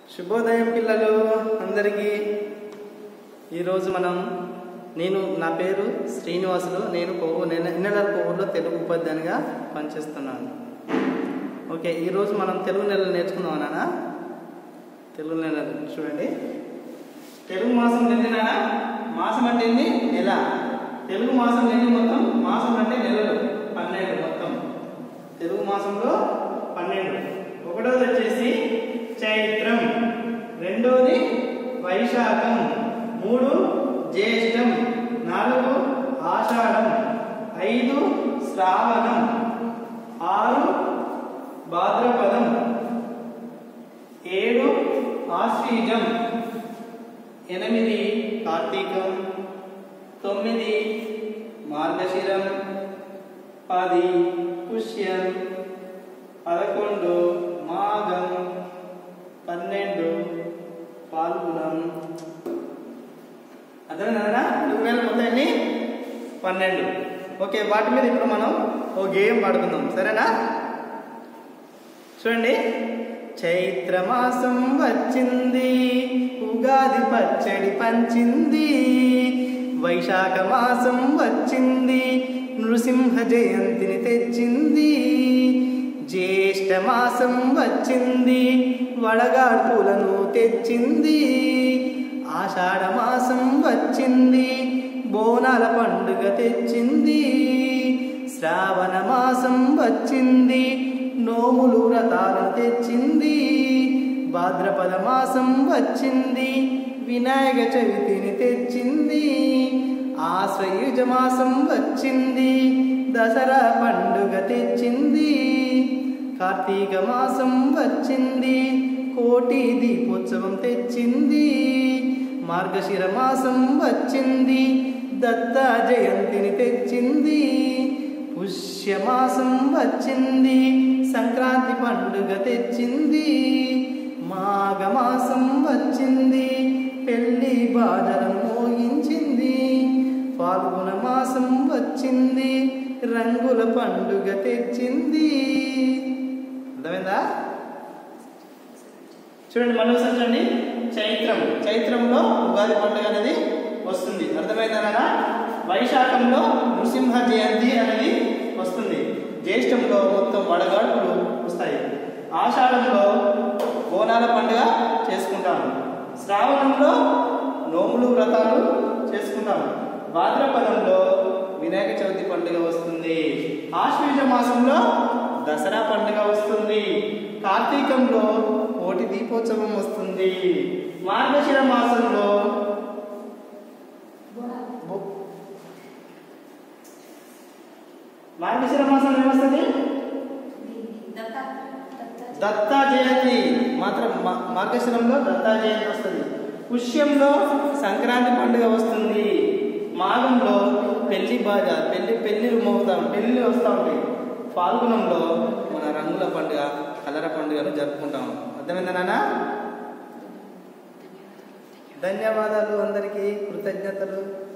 శుభోదయం పిల్లలు అందరికీ ఈరోజు మనం నేను నా పేరు శ్రీనివాసులు నేను కొవ్వు నెల కొవ్వులో తెలుగు ఉపాధ్యాయునిగా పనిచేస్తున్నాను ఓకే ఈరోజు మనం తెలుగు నెలలు నేర్చుకుందాం నాన్న తెలుగు నెలలు చూడండి తెలుగు మాసం ఎన్ని నాన్న మాసం అంటే ఎన్ని నెల తెలుగు మాసం ఎన్ని మొత్తం మాసం అంటే నెలలు పన్నెండు మొత్తం తెలుగు మాసంలో పన్నెండు ఒకటోది వచ్చేసి చైత్రం రెండోది వైశాఖం మూడు జ్యేష్టం నాలుగు ఆషాఢం ఐదు శ్రావణం ఆరు భాద్రపదం ఏడు ఆశ్వీజం ఎనిమిది కార్తీకం తొమ్మిది మార్గశిరం పది పుష్యం పదకొండు మాఘం పన్నెండు పాల్గొనం అర్థమైందా తెలుగు నెలలు మొత్తం ఎన్ని పన్నెండు ఓకే వాటి మీద ఇప్పుడు మనం ఓ గేమ్ ఆడుకుందాం సరేనా చూడండి చైత్రమాసం వచ్చింది ఉగాది పచ్చడి పంచింది వైశాఖ మాసం వచ్చింది నృసింహ జయంతిని తెచ్చింది జ్యేష్ఠ మాసం వచ్చింది వడగాడ్పులను తెచ్చింది ఆషాఢ మాసం వచ్చింది బోనాల పండుగ తెచ్చింది శ్రావణ మాసం వచ్చింది నోములు వ్రతాలను తెచ్చింది భాద్రపద మాసం వచ్చింది వినాయక చవితిని తెచ్చింది ఆశ్వయుజ మాసం వచ్చింది దసరా పండుగ తెచ్చింది కార్తీక మాసం వచ్చింది కోటి దీపోత్సవం తెచ్చింది మార్గశిర మాసం వచ్చింది దత్త జయంతిని తెచ్చింది పుష్యమాసం వచ్చింది సంక్రాంతి పండుగ తెచ్చింది మాఘమాసం వచ్చింది పెళ్లి బాధలను మోగించింది పాల్గొన మాసం వచ్చింది రంగుల పండుగ తెచ్చింది అర్థమైందా చూడండి మళ్ళీ ఒకసారి చూడండి చైత్రం చైత్రంలో ఉగాది పండుగ అనేది వస్తుంది అర్థమైందా వైశాఖంలో నృసింహ జయంతి అనేది వస్తుంది జ్యేష్టంలో మొత్తం వడగాడుపులు వస్తాయి ఆషాఢంలో బోనాల పండుగ చేసుకుంటాము శ్రావణంలో నోములు వ్రతాలు చేసుకుంటాము భాద్రపదంలో వినాయక చవితి పండుగ వస్తుంది ఆశ్వీజ మాసంలో దసరా పండుగ వస్తుంది కార్తీకంలో కోటి దీపోత్సవం వస్తుంది మార్గశిర మాసంలో బొ- మార్గశిర మాసంలో ఏమొస్తుంది దత్తా జయంతి మాత్రం మా- మార్గశిరంలో దత్తా జయంతి వస్తుంది పుష్యంలో సంక్రాంతి పండుగ వస్తుంది మాఘంలో పెళ్లి బాజ పెళ్లి పెళ్లిలు మోగుతాం పెళ్లి వస్తూ ఉంటాయి ఫాల్గుణంలో మన రంగుల పండుగ కలర పండుగను జరుపుకుంటాం అర్థమైందా నాన్న ధన్యవాదాలు అందరికీ కృతజ్ఞతలు